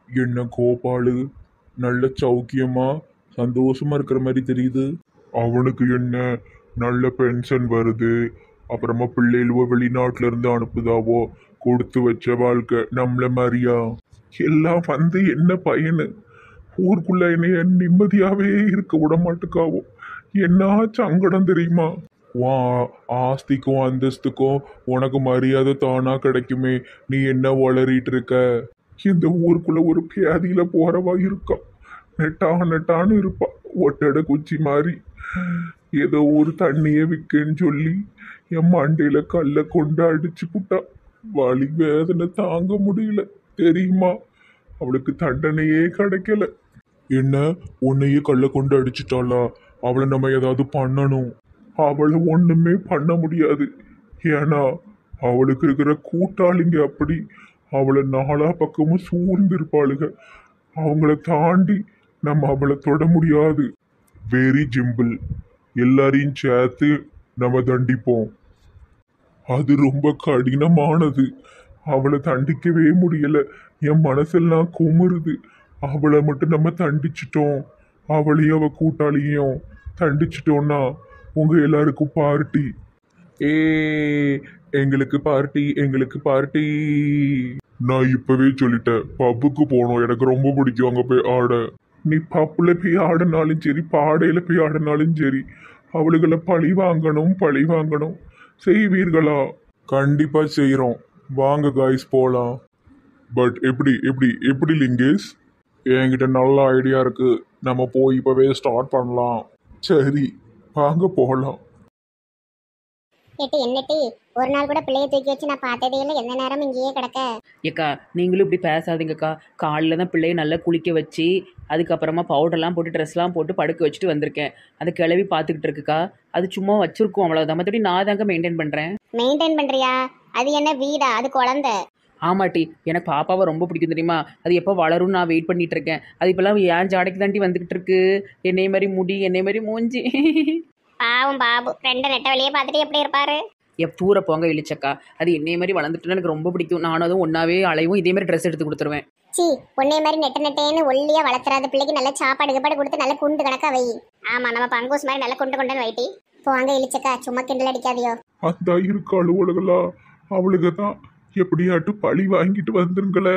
என்ன கோபாலு நல்ல சௌக்கியமா சந்தோஷமா இருக்கிற மாதிரி தெரியுது அவனுக்கு என்ன நல்ல பென்ஷன் வருது அப்புறமா பிள்ளைகளுவோ வெளிநாட்டுல இருந்து அனுப்புதாவோ கொடுத்து வச்ச வாழ்க்கை நம்மள மாதிரியா எல்லாம் வந்து என்ன பயனு ஊருக்குள்ள என்னைய நிம்மதியாவே இருக்க விட மாட்டுக்காவோ என்ன சங்கடம் தெரியுமா வா ஆஸ்திக்கும் அந்தஸ்துக்கும் உனக்கு மரியாதை தானா கிடைக்குமே நீ என்ன வளரிட்டு இருக்க இந்த ஊருக்குள்ள ஒரு பியாதியில போறவா இருக்கா நெட்டா நெட்டான்னு இருப்பா ஒட்டடை குச்சி மாதிரி ஏதோ ஒரு தண்ணியை விற்கன்னு சொல்லி என் மண்டையில கல்லை கொண்டு அடிச்சு புட்டா வலி வேதனை தாங்க முடியல தெரியுமா அவளுக்கு தண்டனையே கிடைக்கல என்ன உன்னையே கல்லை கொண்டு அடிச்சிட்டாளா அவளை நம்ம ஏதாவது பண்ணணும் அவளை ஒண்ணுமே பண்ண முடியாது ஏன்னா அவளுக்கு இருக்கிற கூட்டாளிங்க அப்படி அவளை நாலா பக்கமும் சூழ்ந்திருப்பாளுங்க அவங்கள தாண்டி நம்ம அவளை தொட முடியாது வெரி ஜிம்பிள் எல்லாரையும் சேர்த்து நம்ம தண்டிப்போம் அது ரொம்ப கடினமானது அவளை தண்டிக்கவே முடியல என் மனசெல்லாம் குமுறுது அவளை மட்டும் நம்ம தண்டிச்சிட்டோம் அவளையும் அவ கூட்டாளியும் தண்டிச்சிட்டோம்னா உங்க எல்லாருக்கும் பார்ட்டி ஏ எங்களுக்கு பார்ட்டி எங்களுக்கு பார்ட்டி நான் இப்பவே சொல்லிட்டேன் பப்புக்கு போகணும் எனக்கு ரொம்ப பிடிக்கும் அங்க போய் ஆட நீ பப்புல போய் ஆடினாலும் சரி பாடையில போய் ஆடினாலும் சரி அவளுகளை பழி வாங்கணும் பழி வாங்கணும் செய்வீர்களா கண்டிப்பா செய்றோம் வாங்க காய்ஸ் போலாம் பட் எப்படி எப்படி எப்படி லிங்கேஷ் என்கிட்ட நல்ல ஐடியா இருக்கு நம்ம போய் இப்பவே ஸ்டார்ட் பண்ணலாம் சரி வாங்க போகலாம் எட்டு என்னட்டு ஒரு நாள் கூட பிள்ளைய தூக்கி வச்சு நான் பார்த்ததே இல்லை எந்த நேரம் இங்கேயே கிடக்க ஏக்கா நீங்களும் இப்படி பேசாதீங்கக்கா காலையில் தான் பிள்ளைய நல்லா குளிக்க வச்சு அதுக்கப்புறமா பவுடர்லாம் போட்டு ட்ரெஸ்லாம் போட்டு படுக்க வச்சுட்டு வந்திருக்கேன் அந்த கிளவி பார்த்துக்கிட்டு இருக்குக்கா அது சும்மா வச்சிருக்கோம் அவ்வளோதான் மற்றபடி நான் தாங்க மெயின்டைன் பண்ணுறேன் மெயின்டைன் பண்றியா அது என்ன வீடா அது குழந்தை ஆமாட்டி எனக்கு பாப்பாவை ரொம்ப பிடிக்கும் தெரியுமா அது எப்போ வளரும்னு நான் வெயிட் பண்ணிட்டு இருக்கேன் அது இப்போல்லாம் ஏன் ஜாடைக்கு தாண்டி வந்துக்கிட்டு இருக்கு என்னை மாதிரி முடி என்னை மாதிரி மூஞ்சி பாவம் பாபு ரெண்டு நெட்ட வழியே பார்த்துட்டு எப்படி இருப்பாரு எப் தூர போங்க இழிச்சக்கா அது என்னை மாதிரி வளர்ந்துட்டுன்னு எனக்கு ரொம்ப பிடிக்கும் நானும் அதுவும் ஒன்றாவே அலைவும் இதே மாதிரி ட்ரெஸ் எடுத்து கொடுத்துருவேன் சி உன்னை மாதிரி நெட்ட நெட்டேன்னு ஒல்லியா வளர்த்துறாத பிள்ளைக்கு நல்ல சாப்பாடு கீப்பாடு கொடுத்து நல்ல குண்டு கணக்கா வை ஆமா நம்ம பங்கூஸ் மாதிரி நல்ல குண்டு குண்டுன்னு வைட்டி போங்க இழிச்சக்கா சும்மா கிண்டல் அடிக்காதியோ அந்த இருக்க அலுவலகளா அவளுக்கு தான் எப்படியாட்டு பழி வாங்கிட்டு வந்துருங்களே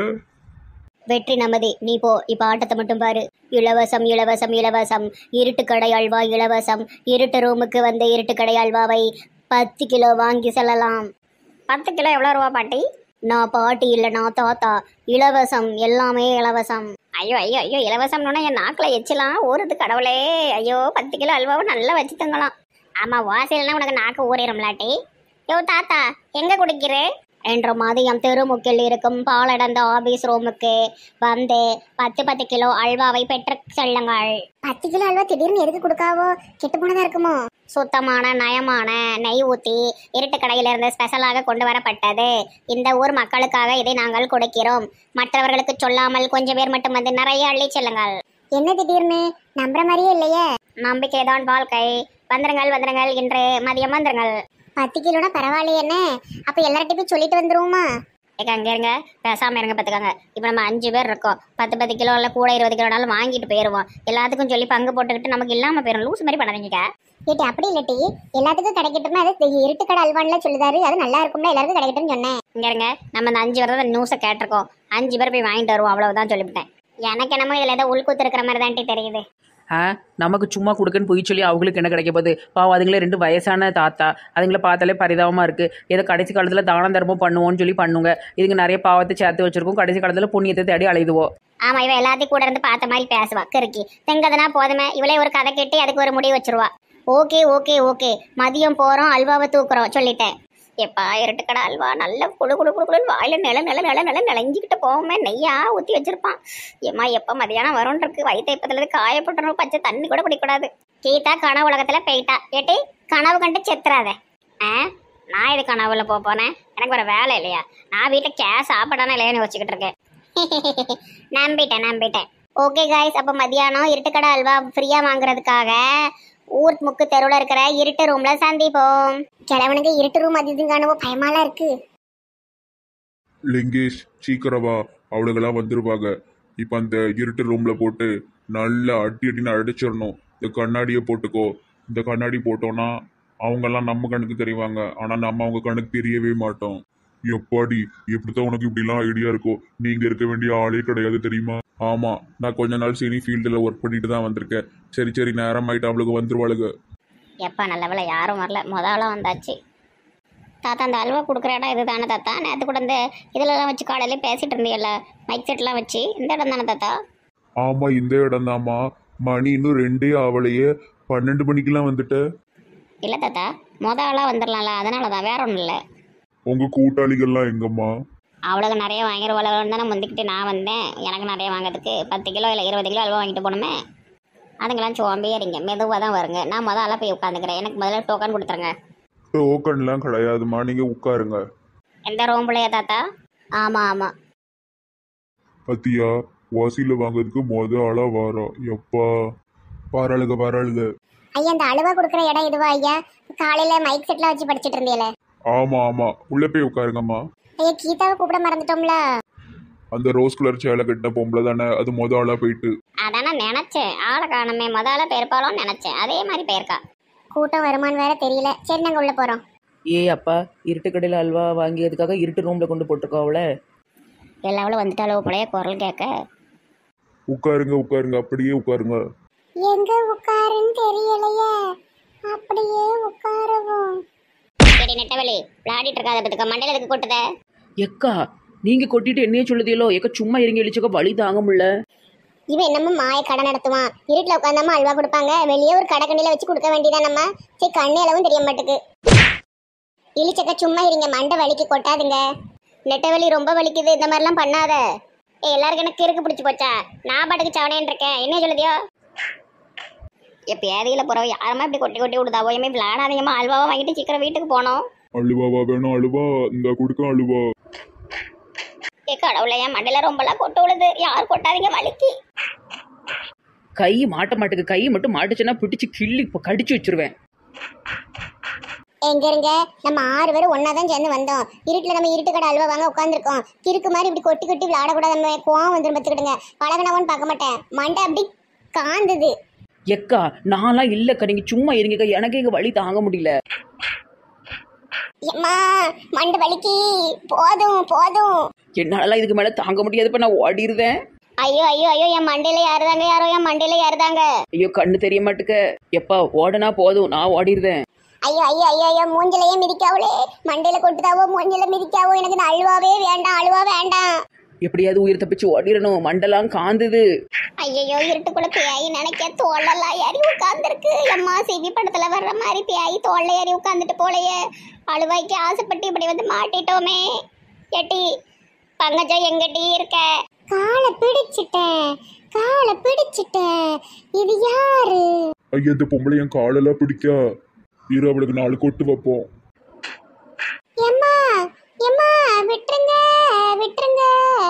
வெற்றி நமதி நீ போ இப்ப ஆட்டத்தை மட்டும் பாரு இலவசம் இலவசம் இலவசம் இருட்டு கடை அல்வா இலவசம் இருட்டு ரூமுக்கு வந்த இருட்டு கடை அல்வாவை பத்து கிலோ வாங்கி செல்லலாம் பத்து கிலோ எவ்வளோ ரூபா பாட்டி நான் பாட்டி இல்லை நான் தாத்தா இலவசம் எல்லாமே இலவசம் ஐயோ ஐயோ ஐயோ இலவசம்னா என் நாக்கில் எச்சலாம் ஊறுது கடவுளே ஐயோ பத்து கிலோ அல்வாவை நல்லா வச்சு தங்கலாம் ஆமாம் வாசல்னா உனக்கு நாக்கு ஊறிடும்லாட்டி யோ தாத்தா எங்கே குடிக்கிறே என்ற மதியம் தெருமுக்கில் இருக்கும் பாலடந்த ஆபீஸ் ரூமுக்கு வந்து பத்து பத்து கிலோ அல்வாவை பெற்று செல்லுங்கள் பத்து கிலோ அல்வா திடீர்னு எதுக்கு கொடுக்காவோ கெட்டு போனதா இருக்குமோ சுத்தமான நயமான நெய் ஊத்தி இருட்டு கடையிலிருந்து ஸ்பெஷலாக கொண்டு வரப்பட்டது இந்த ஊர் மக்களுக்காக இதை நாங்கள் கொடுக்கிறோம் மற்றவர்களுக்கு சொல்லாமல் கொஞ்சம் பேர் மட்டும் வந்து நிறைய அள்ளி செல்லுங்கள் என்ன திடீர்னு நம்புற மாதிரியே இல்லையே நம்பிக்கைதான் வாழ்க்கை வந்துருங்கள் வந்துருங்கள் இன்று மதியம் வந்துருங்கள் பத்து கிலோனா பரவாயில்லையே என்ன அப்ப எல்லார்ட்டையும் போய் சொல்லிட்டு வந்துருவோமா ஏக்கா அங்கே இருங்க பேசாம இருங்க பார்த்துக்கோங்க இப்போ நம்ம அஞ்சு பேர் இருக்கோம் பத்து பத்து கிலோ இல்லை கூட இருபது கிலோனாலும் வாங்கிட்டு போயிடுவோம் எல்லாத்துக்கும் சொல்லி பங்கு போட்டுக்கிட்டு நமக்கு இல்லாமல் போயிடும் லூஸ் மாதிரி பண்ணாதீங்க ஏட்டி அப்படி இல்லட்டி எல்லாத்துக்கும் கிடைக்கட்டும்னா அது இருட்டு கடை அல்வான்ல சொல்லுதாரு அது நல்லா இருக்கும்ல எல்லாருக்கும் கிடைக்கட்டும்னு சொன்னேன் இங்க இருங்க நம்ம அந்த அஞ்சு பேர் தான் நியூஸை கேட்டிருக்கோம் அஞ்சு பேர் போய் வாங்கிட்டு வருவோம் அவ்வளவுதான் சொல்லிவிட்டேன் எனக்கு என்னமோ இதில் ஏதோ உள்கூத்து இருக்கிற மாதிரி தான் தெரியுது ஆ நமக்கு சும்மா கொடுக்குன்னு போய் சொல்லி அவங்களுக்கு என்ன கிடைக்க போகுது பாவம் அதுங்களே ரெண்டு வயசான தாத்தா அதுங்கள பார்த்தாலே பரிதாபமாக இருக்குது ஏதோ கடைசி காலத்தில் தான தர்மம் பண்ணுவோம்னு சொல்லி பண்ணுங்க இதுங்க நிறைய பாவத்தை சேர்த்து வச்சிருக்கோம் கடைசி காலத்தில் புண்ணியத்தை தேடி அலையுதுவோம் ஆமா இவ எல்லாத்தையும் கூட இருந்து பார்த்த மாதிரி பேசுவா கிறுக்கி தெங்கதுனா போதுமே இவளே ஒரு கதை கட்டி அதுக்கு ஒரு முடிவு வச்சிருவா ஓகே ஓகே ஓகே மதியம் போறோம் அல்வாவை தூக்குறோம் சொல்லிட்டேன் எப்பா இருட்டுக்கடை அல்வா நல்ல குழு குழு குழு குழுன்னு வாயில நில நில நில நில நிலஞ்சிக்கிட்டு போவோமே நெய்யா ஊற்றி வச்சிருப்பான் ஏம்மா எப்போ மதியானம் வரும் இருக்கு வயிற்று இப்பத்துல காயப்பட்டுரும் பச்சை தண்ணி கூட குடிக்கூடாது கீதா கனவு உலகத்துல போயிட்டா ஏட்டி கனவு கண்டு செத்துறாத ஆ நான் இது கனவுல போக போனேன் எனக்கு ஒரு வேலை இல்லையா நான் வீட்டில் கேஸ் சாப்பிடானே இல்லையான்னு வச்சுக்கிட்டு இருக்கேன் நம்பிட்டேன் நம்பிட்டேன் ஓகே காய்ஸ் அப்போ மதியானம் இருட்டுக்கடை அல்வா ஃப்ரீயாக வாங்குறதுக்காக ஊர் முக்கு தெருவில் இருக்கிற இருட்டு ரூம்ல சந்திப்போம் கிழவனுக்கு இருட்டு ரூம் அது இதுன்னு காணுவோ பயமாலாம் இருக்கு லிங்கேஷ் சீக்கிரம் வா அவளுகெல்லாம் வந்துருவாங்க இப்போ அந்த இருட்டு ரூமில் போட்டு நல்லா அடி அடின்னு அடிச்சிடணும் இந்த கண்ணாடியை போட்டுக்கோ இந்த கண்ணாடி போட்டோன்னா அவங்கெல்லாம் நம்ம கண்ணுக்கு தெரிவாங்க ஆனால் நம்ம அவங்க கண்ணுக்கு தெரியவே மாட்டோம் எப்பாடி எப்படித்தான் உனக்கு இப்படிலாம் ஐடியா இருக்கோ நீங்க இருக்க வேண்டிய ஆளே கிடையாது தெரியுமா ஆமா நான் கொஞ்ச நாள் சினி ஃபீல்டில் ஒர்க் பண்ணிட்டு தான் வந்திருக்கேன் சரி சரி நேரம் ஆயிட்டு அவளுக்கு வந்துருவாளுங்க எப்பா நல்ல வேலை யாரும் வரல முதலாம் வந்தாச்சு தாத்தா அந்த அல்வா கொடுக்குற இடம் இது தானே தாத்தா நேற்று கூட இந்த இதிலலாம் வச்சு காலையில பேசிட்டு இருந்தியல்ல மைக் செட்லாம் வச்சு இந்த இடம் தானே தாத்தா ஆமா இந்த இடம் தாம்மா மணி இன்னும் ரெண்டே ஆவலையே பன்னெண்டு மணிக்கெல்லாம் வந்துட்ட இல்லை தாத்தா மொத ஆளாக வந்துடலாம்ல அதனால தான் வேற ஒன்றும் இல்லை உங்க கூட்டாளிகள்லாம் எங்கம்மா அவளுக்கு நிறைய வாங்கிடுவாளன்னு தானே முந்திக்கிட்டு நான் வந்தேன் எனக்கு நிறைய வாங்குறதுக்கு பத்து கிலோ இல்லை இருபது கிலோ அல்வா வாங்கிட்டு போகணுமே அதுங்கெல்லாம் சோம்பேறிங்க மெதுவாக தான் வருங்க நான் முதல் ஆளாக போய் உட்காந்துக்கிறேன் எனக்கு முதல்ல டோக்கன் கொடுத்துருங்க டோக்கன்லாம் கிடையாதுமா நீங்க உட்காருங்க எந்த ரூம்லையா தாத்தா ஆமாம் ஆமாம் பத்தியா வாசியில வாங்குறதுக்கு மொத ஆளா வாரோம் எப்பா பாராளுக பாராளுக ஐயா இந்த அழுவா கொடுக்குற இடம் இதுவா ஐயா காலையில் மைக் செட்லாம் வச்சு படிச்சிட்டு இருந்தியல ஆமா ஆமா உள்ள போய் உட்காருங்கம்மா ஐயா கீதாவை கூப்பிட மறந்துட்டோம்ல அந்த ரோஸ் கலர் சேலை கட்டின பொம்பளை தானே அது மொத ஆளா போயிட்டு அதானே நினச்சேன் ஆளை காணுமே முதல்ல பெயர்ப்பாலும் நினச்சேன் அதே மாதிரி பெயர்க்கா கூட்டம் வருமானு வேற தெரியல சரி நாங்கள் உள்ளே போகிறோம் ஏ அப்பா இருட்டு கடையில் அல்வா வாங்கியதுக்காக இருட்டு ரூமில் கொண்டு போட்டிருக்கோம் அவளை எல்லாவளும் வந்துட்டாலும் போலயே குரல் கேட்க உட்காருங்க உட்காருங்க அப்படியே உட்காருங்க எங்க உட்காருன்னு தெரியலையே அப்படியே உட்காரவும் சரி நெட்டவெளி விளையாடிட்டு இருக்காத பத்துக்க மண்டையில எதுக்கு கொட்டுத எக்கா நீங்கள் கொட்டிட்டு என்னையே சொல்லுதீங்களோ எக்கா சும்மா இறங்கி எழுச்சக்கா வழி தாங்க முடியல இவன் என்னமோ மாய கடை நடத்துவான் இருட்டில் உட்காந்தாம அல்வா கொடுப்பாங்க வெளியே ஒரு கடை கண்ணில வச்சு கொடுக்க வேண்டியதா நம்ம சரி கண்ணு அளவும் தெரிய மாட்டுக்கு இழிச்சக்க சும்மா இருங்க மண்டை வலிக்கு கொட்டாதுங்க நெட்ட வலி ரொம்ப வலிக்குது இந்த மாதிரிலாம் பண்ணாத ஏ எல்லாருக்கும் எனக்கு கிறுக்கு பிடிச்சி போச்சா நான் பாட்டுக்கு சவனேன்னு இருக்கேன் என்ன சொல்லுதியோ எப்போ ஏதையில் போகிறவ யாருமா இப்படி கொட்டி கொட்டி விடுதாவோ எமே விளையாடாதீங்கம்மா அல்வாவை வாங்கிட்டு சீக்கிரம் வீட்டுக்கு போனோம் அழுவாவா வேணும் அழுவா இந்த குடுக்க அழுவா ஏ கடவுளை என் மண்டையில ரொம்பலாம் கொட்டு விடுது யார் கொட்டாதீங்க வலிக்கு கை மாட்ட மாட்டுக்கு கை மட்டும் மாட்டுச்சுன்னா பிடிச்சி கிள்ளி இப்போ கடிச்சு வச்சிருவேன் எங்க இருங்க நம்ம ஆறு பேரும் ஒன்னா தான் சேர்ந்து வந்தோம் இருட்டுல நம்ம இருட்டு கடை அல்வா வாங்க உட்காந்துருக்கோம் கிறுக்கு மாதிரி இப்படி கொட்டி கொட்டி விளையாடக்கூடாது நம்ம கோவம் வந்துடும் பத்துக்கிடுங்க பழகினவன் பார்க்க மாட்டேன் மண்டை அப்படி காந்தது எக்கா நான்லாம் இல்லைக்கா நீங்கள் சும்மா இருங்கக்கா எனக்கு எங்கள் வழி தாங்க முடியல எம்மா மண்டை வலிக்கு போதும் போதும் என்னாலலாம் இதுக்கு மேலே தாங்க முடியாதுப்பா நான் ஓடிடுதேன் ஐயோ ஐயோ ஐயோ என் மண்டையில யாருதாங்க யாரோ என் மண்டையில யாருதாங்க ஐயோ கண்ணு தெரிய மாட்டுக்க எப்பா ஓடனா போதும் நான் ஓடிடுதேன் ஐயோ ஐயோ ஐயோ ஐயோ மூஞ்சிலையே மிதிக்காவளே மண்டையில கொட்டுதாவோ மூஞ்சில மிதிக்காவோ எனக்கு இந்த அழுவாவே வேண்டாம் அழுவா வேண்டாம் எப்படியாவது உயிர் தப்பிச்சு ஓடிடணும் மண்டெல்லாம் காந்துது ஐயோ இருட்டுக்குள்ள பேய் நினைக்க தோளெல்லாம் ஏறி உட்காந்துருக்கு எம்மா சிவி படத்துல வர்ற மாதிரி பேய் தோல்ல ஏறி உட்காந்துட்டு போலையே அழுவாய்க்கு ஆசைப்பட்டு இப்படி வந்து மாட்டிட்டோமே எட்டி பங்கஜம் எங்கடி இருக்க காலை பிடிச்சிட்டேன் காலை பிடிச்சிட்டேன் இது யாரு ஐயா இந்த பொம்பளை என் காலெல்லாம் பிடிக்கா இரு அவளுக்கு நாலு கொட்டு வைப்போம் எம்மா எம்மா விட்டுருங்க விட்டுருங்க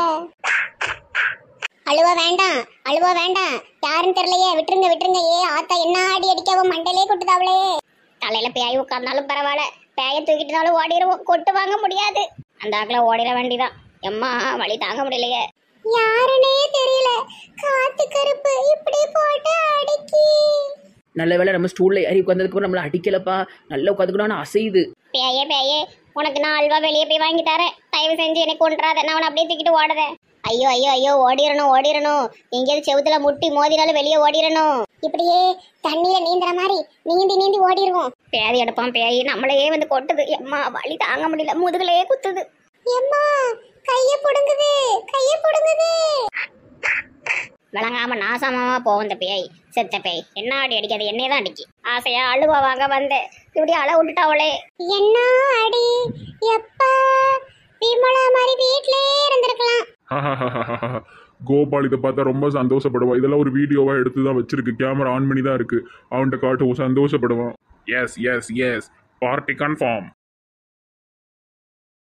அழுவ வேண்டாம் அழுவ வேண்டாம் யாருன்னு தெரியலையே விட்டுருங்க விட்டுருங்க ஏ ஆத்தா என்ன ஆடி அடிக்காவோ மண்டையிலே கொட்டுதாவளே தலையில பேய் உட்கார்ந்தாலும் பரவாயில்ல பேயை தூக்கிட்டுனாலும் ஓடிடுவோம் கொட்டு வாங்க முடியாது அந்த ஆக்கில் ஓடிட வேண்டிதான் எம்மா வழி தாங்க முடியலையே யாருன்னே தெரியல காத்து கருப்பு இப்படி போட்டு அடக்கி நல்ல வேளை நம்ம ஸ்டூலில் ஏறி உட்காந்ததுக்கப்புறம் நம்மளை அடிக்கலப்பா நல்லா உட்காந்துக்கணும் அசையுது பேயே பேயே உனக்கு நான் அல்வா வெளியே போய் வாங்கி தரேன் தயவு செஞ்சு என்னை கொன்றாத நான் உன்னை அப்படியே தூக்கிட்டு ஓடுதேன் ஐயோ ஐயோ ஐயோ ஓடிரணும் ஓடிரணும் எங்கேயாவது செவுத்துல முட்டி மோதினாலும் வெளியே ஓடிரணும் இப்படியே தண்ணியில நீந்துற மாதிரி நீந்தி நீந்தி ஓடிடுவோம் பேதி எடுப்பான் பேய் நம்மளையே வந்து கொட்டுது எம்மா வலி தாங்க முடியல முதுகுலயே குத்துது எம்மா கைய புடுங்குது கைய புடுங்குது விளங்காம நாசமாவா போகும் இந்த பேய் செத்த பேய் என்ன அடி அடிக்காது என்னைய தான் அடிக்கு ஆசையா அழுவா வாங்க வந்தேன் இப்படி அழ விட்டுட்டாவளே என்ன அடி எப்பா விமலா மாதிரி வீட்லயே இருந்திருக்கலாம் கோபால் இதை பார்த்தா ரொம்ப சந்தோஷப்படுவான் இதெல்லாம் ஒரு வீடியோவா எடுத்து தான் வச்சிருக்கு கேமரா ஆன் பண்ணி தான் இருக்கு அவன்கிட்ட காட்டுவோம் சந்தோஷப்படுவான் yes yes yes party confirm